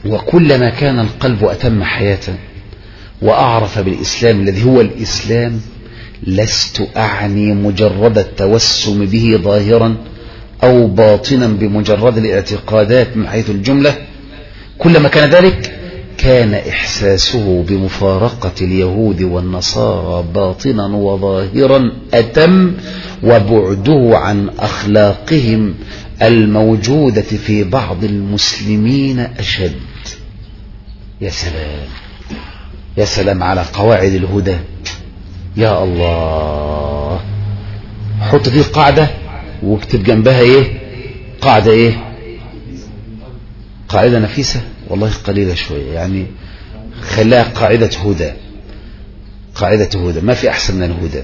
وكلما كان القلب أتم حياة وأعرف بالإسلام الذي هو الإسلام لست أعني مجرد التوسم به ظاهرا أو باطنا بمجرد الاعتقادات من حيث الجملة كلما كان ذلك كان إحساسه بمفارقة اليهود والنصارى باطنا وظاهرا أتم وبعده عن أخلاقهم الموجودة في بعض المسلمين أشد يا سلام يا سلام على قواعد الهدى يا الله حط دي قاعدة واكتب جنبها ايه قاعدة ايه قاعدة نفيسة والله قليلة شوية يعني خلاها قاعدة هدى قاعدة هدى ما في أحسن من الهدى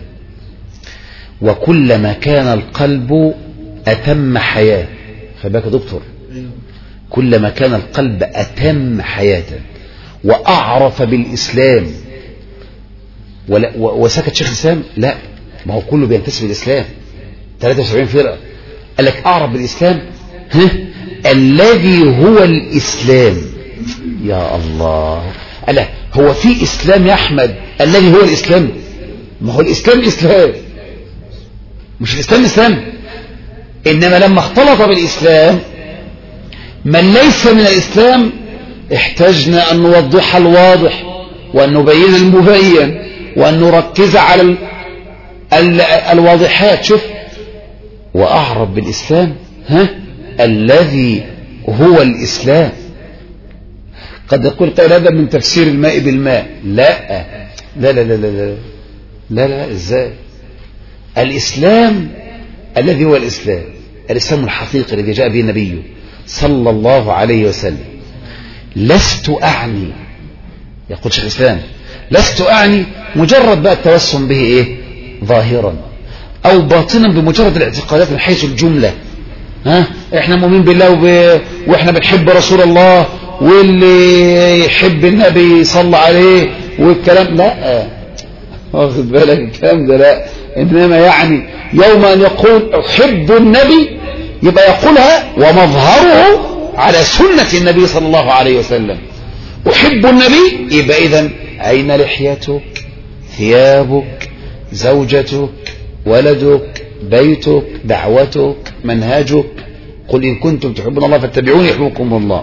وكلما كان القلب أتم حياة خلي يا دكتور كلما كان القلب أتم حياة وأعرف بالإسلام ولا وسكت شيخ الإسلام لا ما هو كله بينتسب للإسلام 73 فرقة قال لك أعرف بالإسلام ها الذي هو الإسلام يا الله ألا هو في إسلام يا أحمد الذي هو الإسلام ما هو الإسلام إسلام مش الإسلام إسلام إنما لما اختلط بالإسلام من ليس من الإسلام احتجنا أن نوضح الواضح وأن نبين المبين وأن نركز على ال ال الواضحات شوف وأعرب بالإسلام ها الذي هو الإسلام قد يقول قيل هذا من تفسير الماء بالماء لا لا لا لا لا لا لا, لا ازاي الإسلام الذي هو الإسلام الإسلام الحقيقي الذي جاء به النبي صلى الله عليه وسلم لست أعني يقول شيخ الإسلام لست أعني مجرد بقى التوسم به إيه ظاهرا أو باطنا بمجرد الاعتقادات من حيث الجملة ها احنا مؤمنين بالله وب... واحنا بنحب رسول الله واللي يحب النبي صلى عليه والكلام لا واخد بالك الكلام ده لا انما يعني يوم ان يقول احب النبي يبقى يقولها ومظهره على سنة النبي صلى الله عليه وسلم احب النبي يبقى اذا اين لحيتك ثيابك زوجتك ولدك بيتك دعوتك منهجك قل إن كنتم تحبون الله فاتبعوني يحببكم الله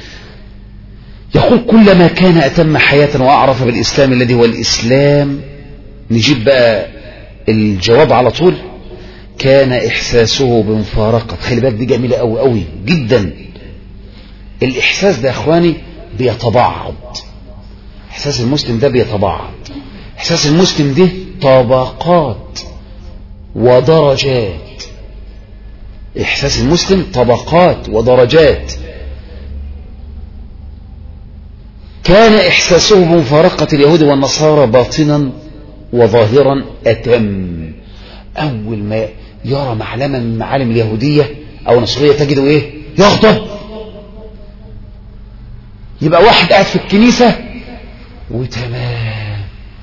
يقول كلما كان أتم حياة وأعرف بالإسلام الذي هو الإسلام نجيب بقى الجواب على طول كان إحساسه بمفارقة خلي بالك دي جميلة أوي أوي جدا الإحساس ده يا إخواني بيتبعض إحساس المسلم ده بيتبعض إحساس المسلم ده طبقات ودرجات إحساس المسلم طبقات ودرجات كان إحساسه بمفارقة اليهود والنصارى باطنا وظاهرا أتم أول ما يرى معلما من معالم اليهودية أو النصرية تجده إيه يغضب يبقى واحد قاعد في الكنيسة وتمام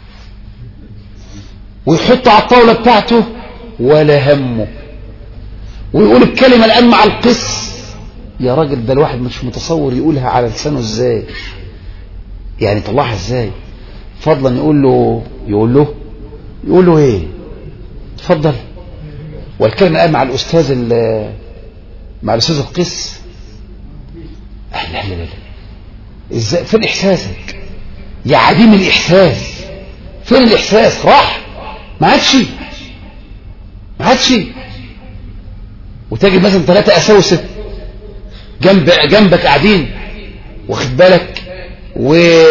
ويحط على الطاولة بتاعته ولا همه ويقول الكلمة الآن مع القس يا راجل ده الواحد مش متصور يقولها على لسانه ازاي يعني طلعها ازاي فضلا يقول له يقول له يقول له ايه اتفضل والكلمة الآن مع الأستاذ مع الأستاذ القس لا لا لا لا ازاي فين إحساسك يا عديم الإحساس فين الإحساس راح ما عادش ما عادش وتجد مثلا ثلاثة أساوسة جنب جنبك قاعدين واخد بالك و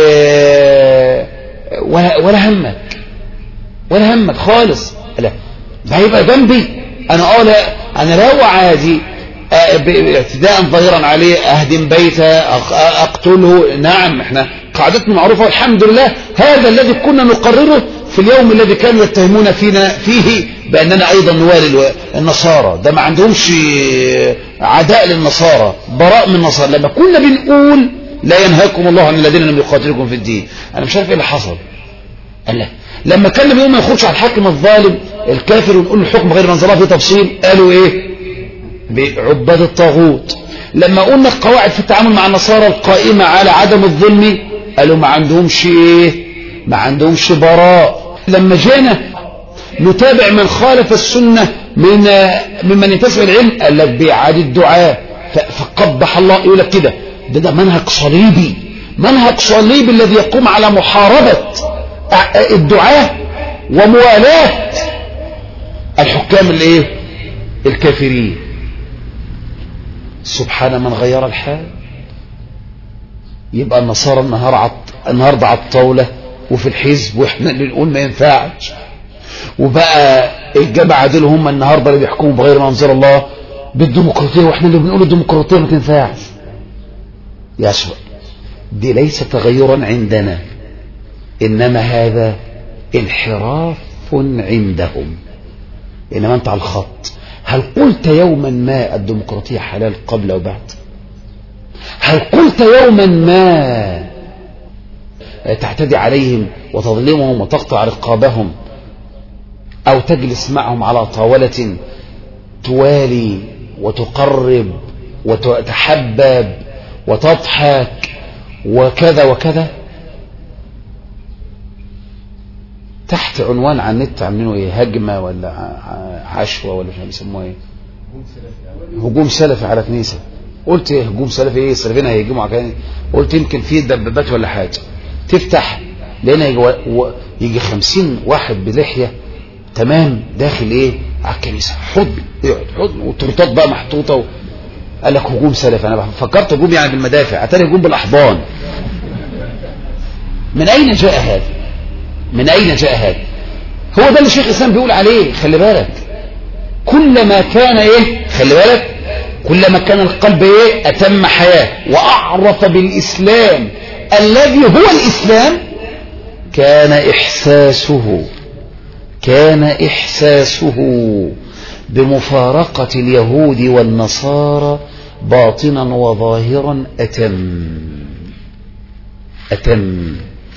ولا, ولا همك ولا همك خالص لا ده هيبقى جنبي انا اه لا انا لو عادي اعتداء ظاهرا عليه اهدم بيته اقتله نعم احنا قاعدتنا معروفه والحمد لله هذا الذي كنا نقرره في اليوم الذي كانوا يتهمون فينا فيه بأننا أيضا نوالي النصارى ده ما عندهمش عداء للنصارى براء من النصارى لما كنا بنقول لا ينهاكم الله عن الذين لم يقاتلكم في الدين أنا مش عارف إيه اللي حصل قال لا لما كان اليوم ما يخرجش على الحاكم الظالم الكافر ونقول الحكم غير من الله في تفصيل قالوا إيه بعباد الطاغوت لما قلنا القواعد في التعامل مع النصارى القائمة على عدم الظلم قالوا ما عندهمش ايه ما عندهمش براء لما جينا نتابع من خالف السنة من ممن ينتسب العلم قال لك بإعادة الدعاء فقبح الله يقول لك كده ده ده منهج صليبي منهج صليبي الذي يقوم على محاربة الدعاء وموالاة الحكام الايه الكافرين سبحان من غير الحال يبقى النصارى النهار عط... النهارده على الطاوله وفي الحزب واحنا اللي نقول ما ينفعش وبقى الجماعه دول هم النهارده اللي بيحكموا بغير ما انزل الله بالديمقراطيه واحنا اللي بنقول الديمقراطيه ما تنفعش يا أسوأ دي ليس تغيرا عندنا إنما هذا انحراف عندهم إنما أنت على الخط هل قلت يوما ما الديمقراطية حلال قبل وبعد هل قلت يوما ما تعتدي عليهم وتظلمهم وتقطع رقابهم أو تجلس معهم على طاولة توالي وتقرب وتحبب وتضحك وكذا وكذا تحت عنوان على النت عاملينه ايه هجمه ولا عشوه ولا مش عارف بيسموها ايه هجوم سلفي على كنيسه قلت ايه هجوم سلفي ايه السلفيين هيهجموا على كنيسه قلت يمكن في دبابات ولا حاجه تفتح لقينا يجي, و... يجي خمسين واحد بلحيه تمام داخل ايه على الكنيسه حضن يقعد حضن والتورتات بقى محطوطه و... قال لك هجوم سلفي انا فكرت هجوم يعني بالمدافع اتاري هجوم بالاحضان من اين جاء هذا من اين جاء هذا هو ده اللي الشيخ الاسلام بيقول عليه خلي بالك كلما كان ايه خلي بالك كلما كان القلب ايه اتم حياه واعرف بالاسلام الذي هو الاسلام كان احساسه كان احساسه بمفارقه اليهود والنصارى باطنا وظاهرا أتم أتم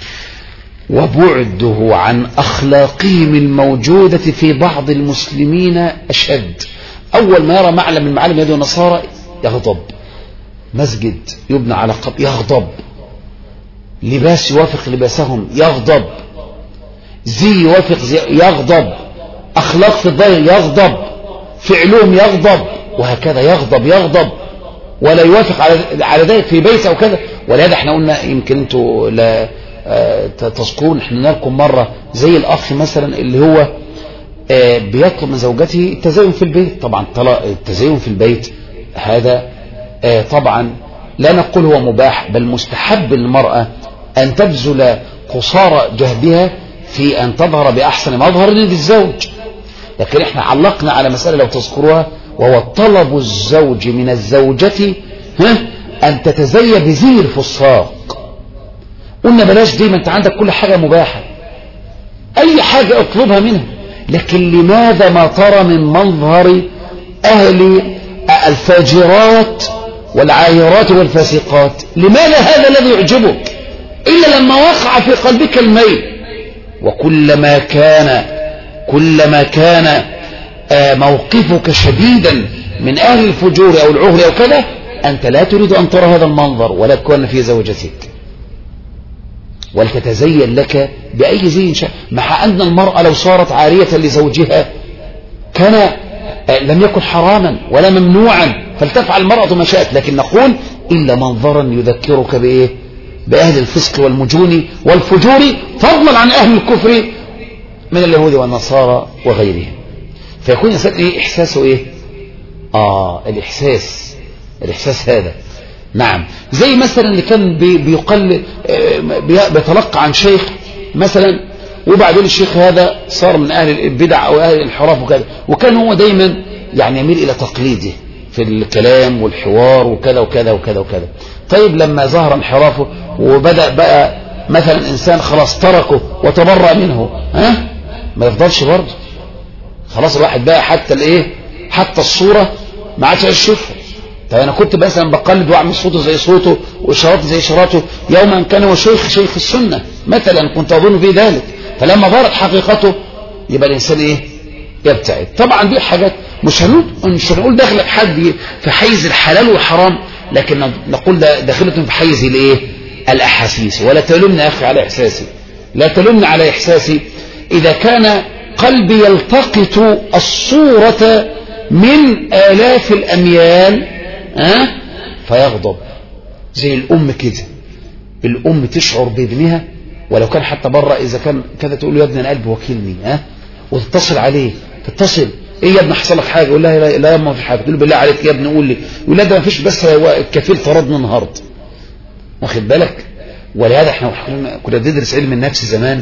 وبعده عن أخلاقهم الموجودة في بعض المسلمين أشد أول ما يرى معلم من معالم يد النصارى يغضب مسجد يبنى على قبر يغضب لباس يوافق لباسهم يغضب زي يوافق زي يغضب أخلاق في الظاهر يغضب فعلهم يغضب وهكذا يغضب يغضب ولا يوافق على على ذلك في بيت او كذا ولهذا احنا قلنا يمكن انتوا لا تذكرون احنا لكم مره زي الاخ مثلا اللي هو بيطلب من زوجته التزين في البيت طبعا التزين في البيت هذا طبعا لا نقول هو مباح بل مستحب للمرأة أن تبذل قصارى جهدها في أن تظهر بأحسن مظهر للزوج لكن احنا علقنا على مسألة لو تذكروها وهو طلب الزوج من الزوجة ها أن تتزي بزي الفساق قلنا بلاش دي ما انت عندك كل حاجة مباحة أي حاجة اطلبها منها لكن لماذا ما ترى من منظر أهل الفاجرات والعاهرات والفاسقات لماذا هذا الذي يعجبك إلا لما وقع في قلبك الميل وكلما كان كلما كان موقفك شديدا من أهل الفجور أو العهر أو كذا أنت لا تريد أن ترى هذا المنظر ولا تكون في زوجتك ولتتزين لك بأي زي شاء مع أن المرأة لو صارت عارية لزوجها كان لم يكن حراما ولا ممنوعا فلتفعل المرأة ما شاءت لكن نقول إلا منظرا يذكرك بإيه بأهل الفسق والمجون والفجور فضلا عن أهل الكفر من اليهود والنصارى وغيرهم فيكون الإنسان إيه إحساسه إيه آه الإحساس الإحساس هذا نعم زي مثلا اللي كان بي بيقل بيتلقى عن شيخ مثلا وبعدين الشيخ هذا صار من أهل البدع أو أهل الانحراف وكذا وكان هو دايما يعني يميل إلى تقليده في الكلام والحوار وكذا وكذا وكذا وكذا طيب لما ظهر انحرافه وبدأ بقى مثلا إنسان خلاص تركه وتبرأ منه ها ما يفضلش برضه خلاص الواحد بقى حتى الايه حتى الصورة ما عادش يشوفها طيب انا كنت مثلا بقلد واعمل صوته زي صوته واشاراتي زي اشاراته يوما كان هو شيخ شيخ السنة مثلا كنت اظن في ذلك فلما ظهرت حقيقته يبقى الانسان ايه يبتعد طبعا دي حاجات مش هنقول مش هنقول داخله في حد في حيز الحلال والحرام لكن نقول ده داخله في حيز الايه الاحاسيس ولا تلومني يا اخي على احساسي لا تلومني على احساسي اذا كان قلبي يلتقط الصورة من آلاف الأميال أه؟ فيغضب زي الأم كده الأم تشعر بابنها ولو كان حتى بره إذا كان كذا تقول له يا ابني أنا قلبي وكيلني أه؟ وتتصل عليه تتصل ايه يا ابني حصل لك حاجه يقول لها لا, لا يا ما فيش حاجه تقول له بالله عليك يا ابني قول لي يقول لا ده ما فيش بس هو الكفيل طردنا النهارده واخد بالك ولهذا احنا كنا بندرس علم النفس زمان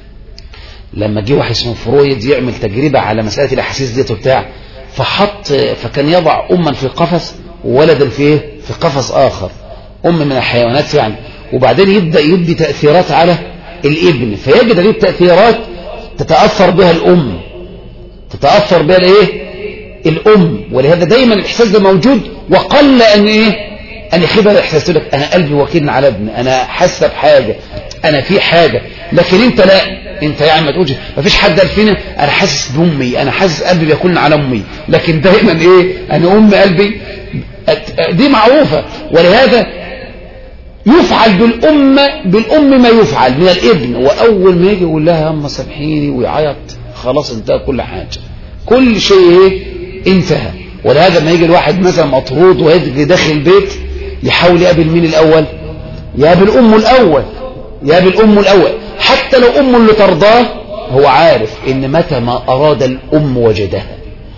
لما جه واحد اسمه فرويد يعمل تجربة على مسألة الأحاسيس ديت وبتاع فحط فكان يضع أما في قفص وولدا في ايه؟ في قفص آخر أم من الحيوانات يعني وبعدين يبدأ يدي تأثيرات على الابن فيجد هذه التأثيرات تتأثر بها الأم تتأثر بها الايه الأم ولهذا دايما الإحساس ده موجود وقل أن إيه أن يخيب هذا الإحساس يقول لك أنا قلبي وكيلنا على ابني أنا حاسة بحاجة أنا في حاجة لكن أنت لا أنت يعني ما تقولش ما فيش حد قال فينا أنا حاسس بأمي أنا حاسس قلبي بيكون على أمي لكن دايما إيه أنا أم قلبي دي معروفة ولهذا يفعل بالأم بالأم ما يفعل من الابن وأول ما يجي يقول لها يا أما سامحيني ويعيط خلاص انتهى كل حاجة كل شيء ايه انتهى ولهذا ما يجي الواحد مثلا مطرود ويجي داخل البيت يحاول يقابل مين الأول يقابل أمه الأول يقابل أمه الأول حتى لو أمه اللي ترضاه هو عارف إن متى ما أراد الأم وجدها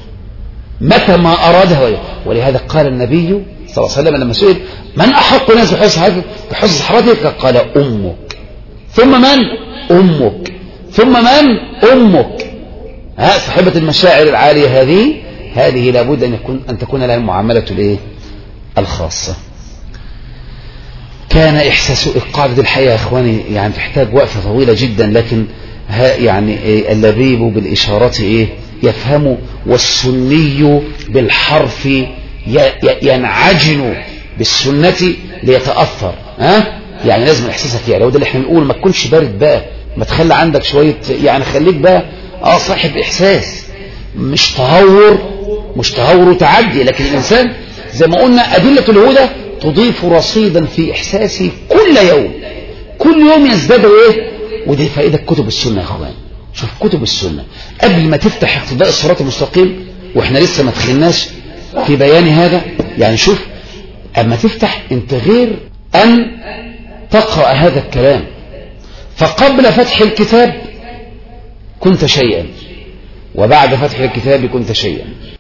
متى ما أرادها وجدها ولهذا قال النبي صلى الله عليه وسلم لما سئل من أحق الناس بحسن بحسن صحبتك قال أمك ثم من أمك ثم من أمك ها صاحبة المشاعر العالية هذه هذه لابد أن, يكون أن تكون لها المعاملة الإيه؟ الخاصة كان إحساس القاعدة الحقيقة يا إخواني يعني تحتاج وقفة طويلة جدا لكن ها يعني إيه اللبيب بالإشارات إيه يفهم والسني بالحرف ينعجن بالسنة ليتأثر ها يعني لازم إحساسك يعني لو ده اللي احنا بنقول ما تكونش بارد بقى ما تخلي عندك شوية يعني خليك بقى اه صاحب إحساس مش تهور مش تهور وتعدي لكن الإنسان زي ما قلنا أدلة الهدى تضيف رصيدا في إحساسي كل يوم كل يوم يزداد إيه ودي فائدة كتب السنة يا أخوان شوف كتب السنة قبل ما تفتح اقتضاء الصراط المستقيم وإحنا لسه ما دخلناش في بيان هذا يعني شوف أما تفتح أنت غير أن تقرأ هذا الكلام فقبل فتح الكتاب كنت شيئا وبعد فتح الكتاب كنت شيئا